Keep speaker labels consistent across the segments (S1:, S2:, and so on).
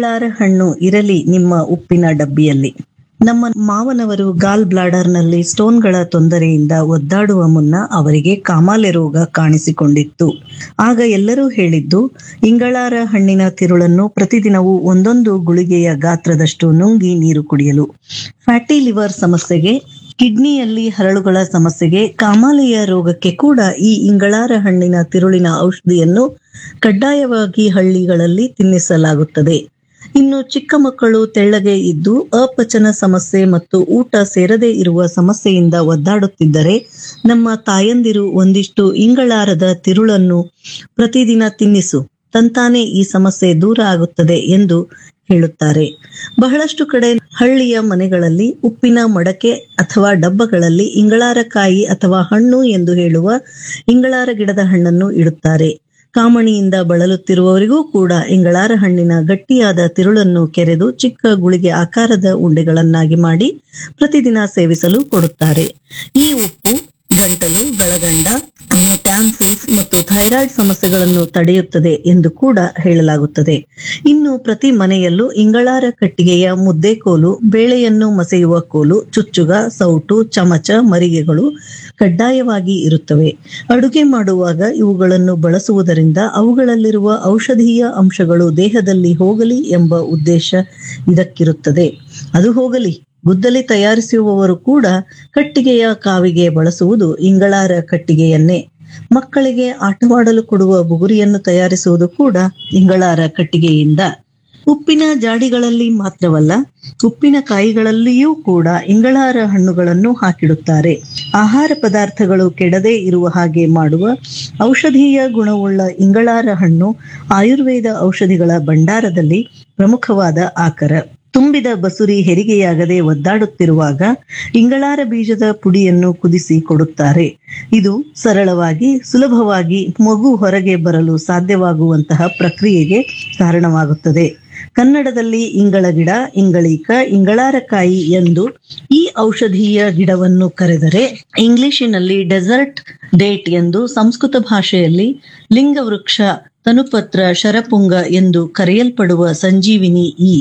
S1: ಇಂಗಳಾರ ಹಣ್ಣು ಇರಲಿ ನಿಮ್ಮ ಉಪ್ಪಿನ ಡಬ್ಬಿಯಲ್ಲಿ ನಮ್ಮ ಮಾವನವರು ಗಾಲ್ ಬ್ಲಾಡರ್ನಲ್ಲಿ ಸ್ಟೋನ್ಗಳ ತೊಂದರೆಯಿಂದ ಒದ್ದಾಡುವ ಮುನ್ನ ಅವರಿಗೆ ಕಾಮಾಲೆ ರೋಗ ಕಾಣಿಸಿಕೊಂಡಿತ್ತು ಆಗ ಎಲ್ಲರೂ ಹೇಳಿದ್ದು ಇಂಗಳಾರ ಹಣ್ಣಿನ ತಿರುಳನ್ನು ಪ್ರತಿದಿನವೂ ಒಂದೊಂದು ಗುಳಿಗೆಯ ಗಾತ್ರದಷ್ಟು ನುಂಗಿ ನೀರು ಕುಡಿಯಲು ಫ್ಯಾಟಿ ಲಿವರ್ ಸಮಸ್ಯೆಗೆ ಕಿಡ್ನಿಯಲ್ಲಿ ಹರಳುಗಳ ಸಮಸ್ಯೆಗೆ ಕಾಮಾಲೆಯ ರೋಗಕ್ಕೆ ಕೂಡ ಈ ಇಂಗಳಾರ ಹಣ್ಣಿನ ತಿರುಳಿನ ಔಷಧಿಯನ್ನು ಕಡ್ಡಾಯವಾಗಿ ಹಳ್ಳಿಗಳಲ್ಲಿ ತಿನ್ನಿಸಲಾಗುತ್ತದೆ ಇನ್ನು ಚಿಕ್ಕ ಮಕ್ಕಳು ತೆಳ್ಳಗೆ ಇದ್ದು ಅಪಚನ ಸಮಸ್ಯೆ ಮತ್ತು ಊಟ ಸೇರದೇ ಇರುವ ಸಮಸ್ಯೆಯಿಂದ ಒದ್ದಾಡುತ್ತಿದ್ದರೆ ನಮ್ಮ ತಾಯಂದಿರು ಒಂದಿಷ್ಟು ಇಂಗಳಾರದ ತಿರುಳನ್ನು ಪ್ರತಿದಿನ ತಿನ್ನಿಸು ತಂತಾನೆ ಈ ಸಮಸ್ಯೆ ದೂರ ಆಗುತ್ತದೆ ಎಂದು ಹೇಳುತ್ತಾರೆ ಬಹಳಷ್ಟು ಕಡೆ ಹಳ್ಳಿಯ ಮನೆಗಳಲ್ಲಿ ಉಪ್ಪಿನ ಮಡಕೆ ಅಥವಾ ಡಬ್ಬಗಳಲ್ಲಿ ಇಂಗಳಾರಕಾಯಿ ಅಥವಾ ಹಣ್ಣು ಎಂದು ಹೇಳುವ ಇಂಗಳಾರ ಗಿಡದ ಹಣ್ಣನ್ನು ಇಡುತ್ತಾರೆ ಕಾಮಣಿಯಿಂದ ಬಳಲುತ್ತಿರುವವರಿಗೂ ಕೂಡ ಇಂಗಳಾರ ಹಣ್ಣಿನ ಗಟ್ಟಿಯಾದ ತಿರುಳನ್ನು ಕೆರೆದು ಚಿಕ್ಕ ಗುಳಿಗೆ ಆಕಾರದ ಉಂಡೆಗಳನ್ನಾಗಿ ಮಾಡಿ ಪ್ರತಿದಿನ ಸೇವಿಸಲು ಕೊಡುತ್ತಾರೆ ಈ ಉಪ್ಪು ಗಂಟಲು ಗಳಗಂಡ ಟ್ಯಾನ್ಸಿಲ್ಸ್ ಮತ್ತು ಥೈರಾಯ್ಡ್ ಸಮಸ್ಯೆಗಳನ್ನು ತಡೆಯುತ್ತದೆ ಎಂದು ಕೂಡ ಹೇಳಲಾಗುತ್ತದೆ ಇನ್ನು ಪ್ರತಿ ಮನೆಯಲ್ಲೂ ಇಂಗಳಾರ ಕಟ್ಟಿಗೆಯ ಮುದ್ದೆ ಕೋಲು ಬೇಳೆಯನ್ನು ಮಸೆಯುವ ಕೋಲು ಚುಚ್ಚುಗ ಸೌಟು ಚಮಚ ಮರಿಗೆಗಳು ಕಡ್ಡಾಯವಾಗಿ ಇರುತ್ತವೆ ಅಡುಗೆ ಮಾಡುವಾಗ ಇವುಗಳನ್ನು ಬಳಸುವುದರಿಂದ ಅವುಗಳಲ್ಲಿರುವ ಔಷಧೀಯ ಅಂಶಗಳು ದೇಹದಲ್ಲಿ ಹೋಗಲಿ ಎಂಬ ಉದ್ದೇಶ ಇದಕ್ಕಿರುತ್ತದೆ ಅದು ಹೋಗಲಿ ಗುದ್ದಲಿ ತಯಾರಿಸುವವರು ಕೂಡ ಕಟ್ಟಿಗೆಯ ಕಾವಿಗೆ ಬಳಸುವುದು ಇಂಗಳಾರ ಕಟ್ಟಿಗೆಯನ್ನೇ ಮಕ್ಕಳಿಗೆ ಆಟವಾಡಲು ಕೊಡುವ ಬುಗುರಿಯನ್ನು ತಯಾರಿಸುವುದು ಕೂಡ ಇಂಗಳಾರ ಕಟ್ಟಿಗೆಯಿಂದ ಉಪ್ಪಿನ ಜಾಡಿಗಳಲ್ಲಿ ಮಾತ್ರವಲ್ಲ ಉಪ್ಪಿನಕಾಯಿಗಳಲ್ಲಿಯೂ ಕೂಡ ಇಂಗಳಾರ ಹಣ್ಣುಗಳನ್ನು ಹಾಕಿಡುತ್ತಾರೆ ಆಹಾರ ಪದಾರ್ಥಗಳು ಕೆಡದೇ ಇರುವ ಹಾಗೆ ಮಾಡುವ ಔಷಧೀಯ ಗುಣವುಳ್ಳ ಇಂಗಳಾರ ಹಣ್ಣು ಆಯುರ್ವೇದ ಔಷಧಿಗಳ ಭಂಡಾರದಲ್ಲಿ ಪ್ರಮುಖವಾದ ಆಕರ ತುಂಬಿದ ಬಸುರಿ ಹೆರಿಗೆಯಾಗದೆ ಒದ್ದಾಡುತ್ತಿರುವಾಗ ಇಂಗಳಾರ ಬೀಜದ ಪುಡಿಯನ್ನು ಕುದಿಸಿ ಕೊಡುತ್ತಾರೆ ಇದು ಸರಳವಾಗಿ ಸುಲಭವಾಗಿ ಮಗು ಹೊರಗೆ ಬರಲು ಸಾಧ್ಯವಾಗುವಂತಹ ಪ್ರಕ್ರಿಯೆಗೆ ಕಾರಣವಾಗುತ್ತದೆ ಕನ್ನಡದಲ್ಲಿ ಇಂಗಳ ಗಿಡ ಇಂಗಳೀಕ ಇಂಗಳಾರಕಾಯಿ ಎಂದು ಈ ಔಷಧೀಯ ಗಿಡವನ್ನು ಕರೆದರೆ ಇಂಗ್ಲಿಶಿನಲ್ಲಿ ಡೆಸರ್ಟ್ ಡೇಟ್ ಎಂದು ಸಂಸ್ಕೃತ ಭಾಷೆಯಲ್ಲಿ ಲಿಂಗವೃಕ್ಷ ತನುಪತ್ರ ಶರಪುಂಗ ಎಂದು ಕರೆಯಲ್ಪಡುವ ಸಂಜೀವಿನಿ ಈ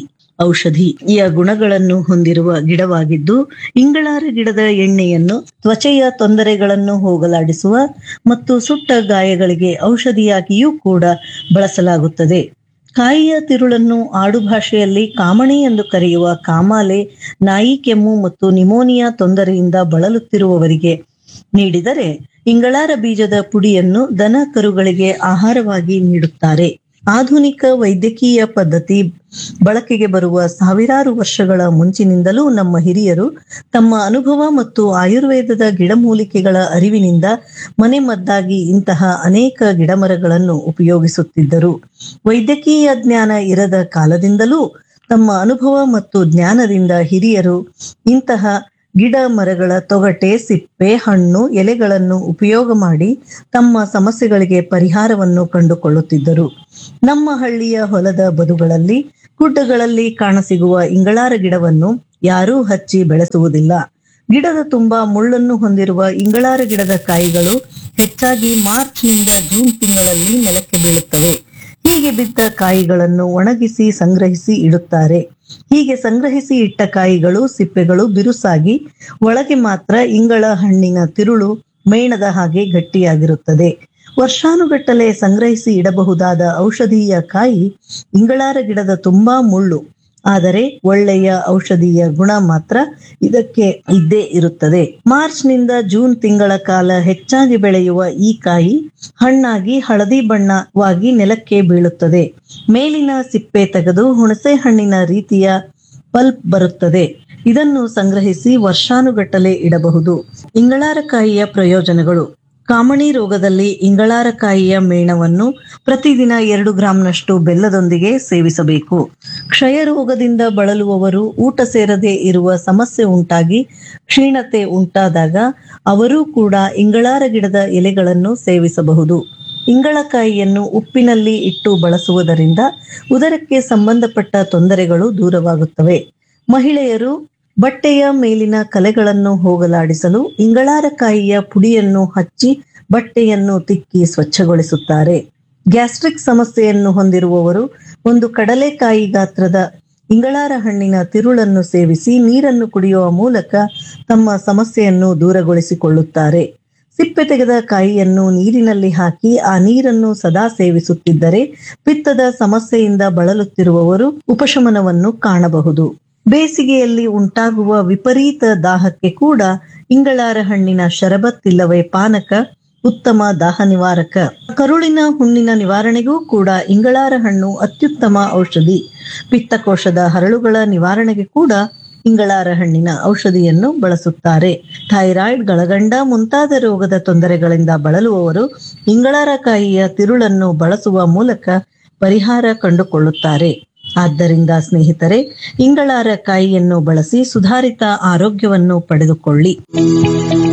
S1: ಔಷಧಿಯ ಗುಣಗಳನ್ನು ಹೊಂದಿರುವ ಗಿಡವಾಗಿದ್ದು ಇಂಗಳಾರ ಗಿಡದ ಎಣ್ಣೆಯನ್ನು ತ್ವಚೆಯ ತೊಂದರೆಗಳನ್ನು ಹೋಗಲಾಡಿಸುವ ಮತ್ತು ಸುಟ್ಟ ಗಾಯಗಳಿಗೆ ಔಷಧಿಯಾಗಿಯೂ ಕೂಡ ಬಳಸಲಾಗುತ್ತದೆ ಕಾಯಿಯ ತಿರುಳನ್ನು ಆಡುಭಾಷೆಯಲ್ಲಿ ಕಾಮಣಿ ಎಂದು ಕರೆಯುವ ಕಾಮಾಲೆ ನಾಯಿ ಕೆಮ್ಮು ಮತ್ತು ನಿಮೋನಿಯಾ ತೊಂದರೆಯಿಂದ ಬಳಲುತ್ತಿರುವವರಿಗೆ ನೀಡಿದರೆ ಇಂಗಳಾರ ಬೀಜದ ಪುಡಿಯನ್ನು ದನ ಕರುಗಳಿಗೆ ಆಹಾರವಾಗಿ ನೀಡುತ್ತಾರೆ ಆಧುನಿಕ ವೈದ್ಯಕೀಯ ಪದ್ಧತಿ ಬಳಕೆಗೆ ಬರುವ ಸಾವಿರಾರು ವರ್ಷಗಳ ಮುಂಚಿನಿಂದಲೂ ನಮ್ಮ ಹಿರಿಯರು ತಮ್ಮ ಅನುಭವ ಮತ್ತು ಆಯುರ್ವೇದದ ಗಿಡಮೂಲಿಕೆಗಳ ಅರಿವಿನಿಂದ ಮನೆಮದ್ದಾಗಿ ಇಂತಹ ಅನೇಕ ಗಿಡಮರಗಳನ್ನು ಉಪಯೋಗಿಸುತ್ತಿದ್ದರು ವೈದ್ಯಕೀಯ ಜ್ಞಾನ ಇರದ ಕಾಲದಿಂದಲೂ ತಮ್ಮ ಅನುಭವ ಮತ್ತು ಜ್ಞಾನದಿಂದ ಹಿರಿಯರು ಇಂತಹ ಗಿಡ ಮರಗಳ ತೊಗಟೆ ಸಿಪ್ಪೆ ಹಣ್ಣು ಎಲೆಗಳನ್ನು ಉಪಯೋಗ ಮಾಡಿ ತಮ್ಮ ಸಮಸ್ಯೆಗಳಿಗೆ ಪರಿಹಾರವನ್ನು ಕಂಡುಕೊಳ್ಳುತ್ತಿದ್ದರು ನಮ್ಮ ಹಳ್ಳಿಯ ಹೊಲದ ಬದುಗಳಲ್ಲಿ ಗುಡ್ಡಗಳಲ್ಲಿ ಕಾಣಸಿಗುವ ಇಂಗಳಾರ ಗಿಡವನ್ನು ಯಾರೂ ಹಚ್ಚಿ ಬೆಳೆಸುವುದಿಲ್ಲ ಗಿಡದ ತುಂಬಾ ಮುಳ್ಳನ್ನು ಹೊಂದಿರುವ ಇಂಗಳಾರ ಗಿಡದ ಕಾಯಿಗಳು ಹೆಚ್ಚಾಗಿ ಮಾರ್ಚ್ ನಿಂದ ಜೂನ್ ತಿಂಗಳಲ್ಲಿ ನೆಲಕ್ಕೆ ಬೀಳುತ್ತವೆ ಹೀಗೆ ಬಿದ್ದ ಕಾಯಿಗಳನ್ನು ಒಣಗಿಸಿ ಸಂಗ್ರಹಿಸಿ ಇಡುತ್ತಾರೆ ಹೀಗೆ ಸಂಗ್ರಹಿಸಿ ಇಟ್ಟ ಕಾಯಿಗಳು ಸಿಪ್ಪೆಗಳು ಬಿರುಸಾಗಿ ಒಳಗೆ ಮಾತ್ರ ಇಂಗಳ ಹಣ್ಣಿನ ತಿರುಳು ಮೇಣದ ಹಾಗೆ ಗಟ್ಟಿಯಾಗಿರುತ್ತದೆ ವರ್ಷಾನುಗಟ್ಟಲೆ ಸಂಗ್ರಹಿಸಿ ಇಡಬಹುದಾದ ಔಷಧೀಯ ಕಾಯಿ ಇಂಗಳಾರ ಗಿಡದ ತುಂಬಾ ಮುಳ್ಳು ಆದರೆ ಒಳ್ಳೆಯ ಔಷಧೀಯ ಗುಣ ಮಾತ್ರ ಇದಕ್ಕೆ ಇದ್ದೇ ಇರುತ್ತದೆ ಮಾರ್ಚ್ ನಿಂದ ಜೂನ್ ತಿಂಗಳ ಕಾಲ ಹೆಚ್ಚಾಗಿ ಬೆಳೆಯುವ ಈ ಕಾಯಿ ಹಣ್ಣಾಗಿ ಹಳದಿ ಬಣ್ಣವಾಗಿ ನೆಲಕ್ಕೆ ಬೀಳುತ್ತದೆ ಮೇಲಿನ ಸಿಪ್ಪೆ ತೆಗೆದು ಹುಣಸೆ ಹಣ್ಣಿನ ರೀತಿಯ ಪಲ್ಪ್ ಬರುತ್ತದೆ ಇದನ್ನು ಸಂಗ್ರಹಿಸಿ ವರ್ಷಾನುಗಟ್ಟಲೆ ಇಡಬಹುದು ಇಂಗಳಾರಕಾಯಿಯ ಪ್ರಯೋಜನಗಳು ಕಾಮಣಿ ರೋಗದಲ್ಲಿ ಇಂಗಳಾರಕಾಯಿಯ ಮೇಣವನ್ನು ಪ್ರತಿದಿನ ಎರಡು ಗ್ರಾಂನಷ್ಟು ಬೆಲ್ಲದೊಂದಿಗೆ ಸೇವಿಸಬೇಕು ಕ್ಷಯ ರೋಗದಿಂದ ಬಳಲುವವರು ಊಟ ಸೇರದೆ ಇರುವ ಸಮಸ್ಯೆ ಉಂಟಾಗಿ ಕ್ಷೀಣತೆ ಉಂಟಾದಾಗ ಅವರೂ ಕೂಡ ಇಂಗಳಾರ ಗಿಡದ ಎಲೆಗಳನ್ನು ಸೇವಿಸಬಹುದು ಇಂಗಳಕಾಯಿಯನ್ನು ಉಪ್ಪಿನಲ್ಲಿ ಇಟ್ಟು ಬಳಸುವುದರಿಂದ ಉದರಕ್ಕೆ ಸಂಬಂಧಪಟ್ಟ ತೊಂದರೆಗಳು ದೂರವಾಗುತ್ತವೆ ಮಹಿಳೆಯರು ಬಟ್ಟೆಯ ಮೇಲಿನ ಕಲೆಗಳನ್ನು ಹೋಗಲಾಡಿಸಲು ಇಂಗಳಾರಕಾಯಿಯ ಪುಡಿಯನ್ನು ಹಚ್ಚಿ ಬಟ್ಟೆಯನ್ನು ತಿಕ್ಕಿ ಸ್ವಚ್ಛಗೊಳಿಸುತ್ತಾರೆ ಗ್ಯಾಸ್ಟ್ರಿಕ್ ಸಮಸ್ಯೆಯನ್ನು ಹೊಂದಿರುವವರು ಒಂದು ಕಡಲೆಕಾಯಿ ಗಾತ್ರದ ಇಂಗಳಾರ ಹಣ್ಣಿನ ತಿರುಳನ್ನು ಸೇವಿಸಿ ನೀರನ್ನು ಕುಡಿಯುವ ಮೂಲಕ ತಮ್ಮ ಸಮಸ್ಯೆಯನ್ನು ದೂರಗೊಳಿಸಿಕೊಳ್ಳುತ್ತಾರೆ ಸಿಪ್ಪೆ ತೆಗೆದ ಕಾಯಿಯನ್ನು ನೀರಿನಲ್ಲಿ ಹಾಕಿ ಆ ನೀರನ್ನು ಸದಾ ಸೇವಿಸುತ್ತಿದ್ದರೆ ಪಿತ್ತದ ಸಮಸ್ಯೆಯಿಂದ ಬಳಲುತ್ತಿರುವವರು ಉಪಶಮನವನ್ನು ಕಾಣಬಹುದು ಬೇಸಿಗೆಯಲ್ಲಿ ಉಂಟಾಗುವ ವಿಪರೀತ ದಾಹಕ್ಕೆ ಕೂಡ ಇಂಗಳಾರ ಹಣ್ಣಿನ ಶರಬತ್ ಇಲ್ಲವೇ ಪಾನಕ ಉತ್ತಮ ದಾಹ ನಿವಾರಕ ಕರುಳಿನ ಹುಣ್ಣಿನ ನಿವಾರಣೆಗೂ ಕೂಡ ಇಂಗಳಾರ ಹಣ್ಣು ಅತ್ಯುತ್ತಮ ಔಷಧಿ ಪಿತ್ತಕೋಶದ ಹರಳುಗಳ ನಿವಾರಣೆಗೆ ಕೂಡ ಇಂಗಳಾರ ಹಣ್ಣಿನ ಔಷಧಿಯನ್ನು ಬಳಸುತ್ತಾರೆ ಥೈರಾಯ್ಡ್ ಗಳಗಂಡ ಮುಂತಾದ ರೋಗದ ತೊಂದರೆಗಳಿಂದ ಬಳಲುವವರು ಇಂಗಳಾರ ಕಾಯಿಯ ತಿರುಳನ್ನು ಬಳಸುವ ಮೂಲಕ ಪರಿಹಾರ ಕಂಡುಕೊಳ್ಳುತ್ತಾರೆ ಆದ್ದರಿಂದ ಸ್ನೇಹಿತರೆ ಇಂಗಳಾರ ಕಾಯಿಯನ್ನು ಬಳಸಿ ಸುಧಾರಿತ ಆರೋಗ್ಯವನ್ನು ಪಡೆದುಕೊಳ್ಳಿ